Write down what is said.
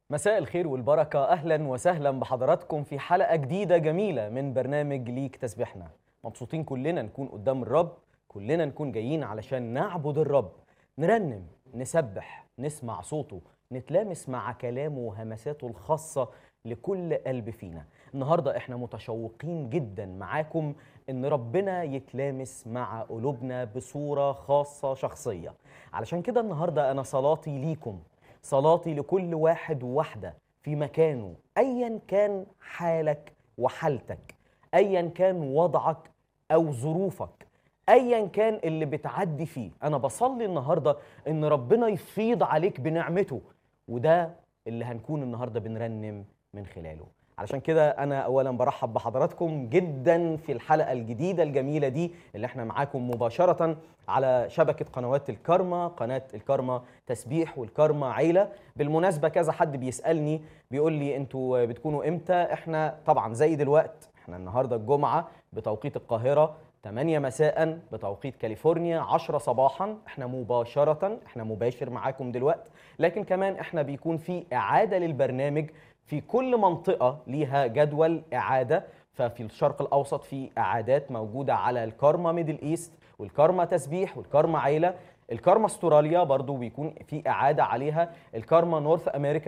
مساء الخير والبركة أهلا وسهلا بحضراتكم في حلقة جديدة جميلة من برنامج ليك تسبيحنا مبسوطين كلنا نكون قدام الرب كلنا نكون جايين علشان نعبد الرب نرنم نسبح نسمع صوته نتلامس مع كلامه وهمساته الخاصة لكل قلب فينا النهاردة احنا متشوقين جدا معاكم ان ربنا يتلامس مع قلوبنا بصورة خاصة شخصية علشان كده النهاردة انا صلاتي ليكم صلاتي لكل واحد وواحدة في مكانه أيا كان حالك وحالتك أيا كان وضعك أو ظروفك أيا كان اللي بتعدي فيه أنا بصلي النهاردة إن ربنا يفيض عليك بنعمته وده اللي هنكون النهاردة بنرنم من خلاله علشان كده أنا أولا برحب بحضراتكم جدا في الحلقة الجديدة الجميلة دي اللي احنا معاكم مباشرة على شبكة قنوات الكارما قناة الكارما تسبيح والكارما عيلة بالمناسبة كذا حد بيسألني بيقول لي انتوا بتكونوا امتى احنا طبعا زي دلوقت احنا النهاردة الجمعة بتوقيت القاهرة 8 مساء بتوقيت كاليفورنيا 10 صباحا احنا مباشرة احنا مباشر معاكم دلوقت لكن كمان احنا بيكون في إعادة للبرنامج في كل منطقة ليها جدول إعادة ففي الشرق الأوسط في إعادات موجودة على الكارما ميدل إيست والكارما تسبيح والكارما عيلة الكارما استراليا برضو بيكون في إعادة عليها الكارما نورث أمريكا